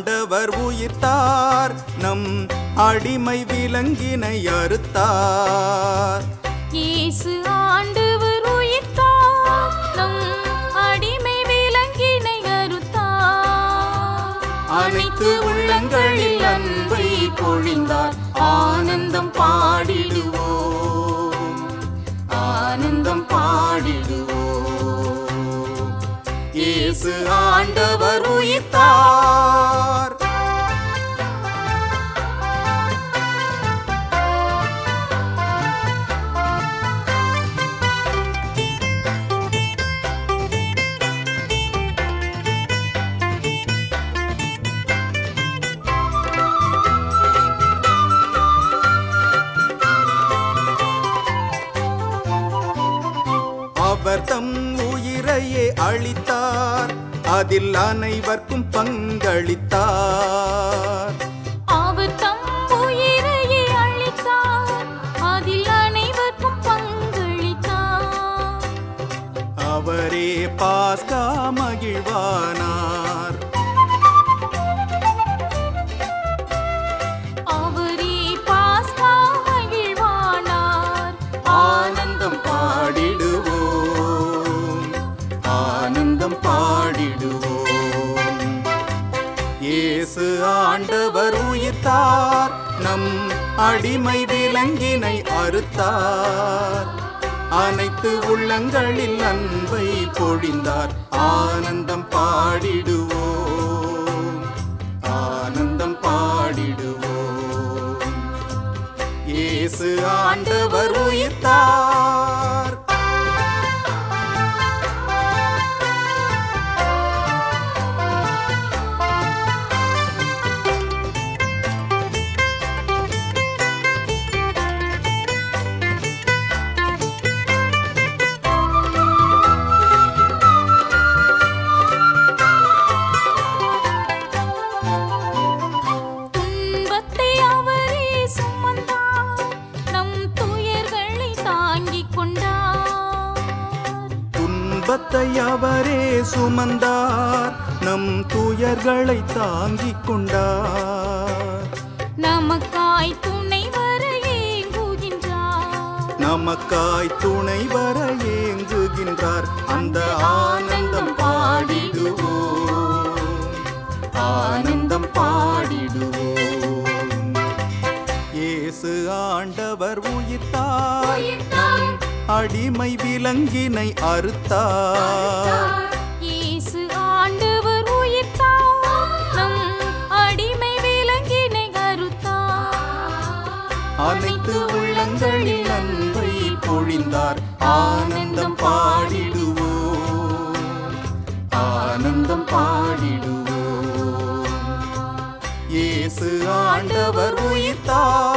ஆண்டவர் உயிர்த்தார் நம் அடிமை விலங்கினை அறுத்தார் இயேசு ஆண்டவர் உயிர்த்தார் நம் அடிமை விலங்கினை அறுத்தார் அனைத்து உள்ளங்களில் அன்பை பொழிந்தார் ஆனந்தம் பாடிடுவோம் ஆனந்தம் பாடிடுவோம் இயேசு ஆண்டவர் உயிர்த்தார் அவர் தம் உயிரையே அளித்தார் அதில் அனைவர்க்கும் பங்களித்தார் அவர் தம் உயிரையே அளித்தார் அதில் அனைவருக்கும் பங்களித்தார் அவரே பாஸ்கா மகிழ்வானார் அவரே பாஸ்கா மகிழ்வானார் ஆனந்தம் பாடிடுவோம் ஆனந்தம் பாடிடுவோம் இயேசு ஆண்டவர் உயிர்த்தார் நம் அடிமை விலங்கினை அறுத்தார் அனைத்து உள்ளங்களில் அன்பை பொழிந்தார் ஆனந்தம் பாடிடுவோம் ஆனந்தம் பாடிடுவோம் இயேசு ஆண்டவர் உயிர்த்தார் துன்பத்தை அவரே சுமந்தார் நம் துயர்களை தாங்கிக் கொண்டார் துன்பத்தை அவரே சுமந்தார் நம் துயர்களை தாங்கிக் கொண்டார் நமக்காய் துணை வர ஏங்குகின்றார் நமக்காய் துணை வர ஏங்குகின்றார் அந்த ஆனந்தம் பாடிடுவோம் ஆனந்தம் பாடிடுவோம் இயேசு ஆண்டவர் உயிர்த்தார் நம் அடிமை விலங்கினை அறுத்தார் இயேசு ஆண்டவர் உயிர்த்தார் நம் அடிமை விலங்கினை அறுத்தார் அனைத்து உள்ளங்களில் அன்பை பொழிந்தார் ஆனந்தம் பாடிடுவோம் ஆனந்தம் பாடிடுவோம் இயேசு ஆண்டவர் உயிர்த்தார்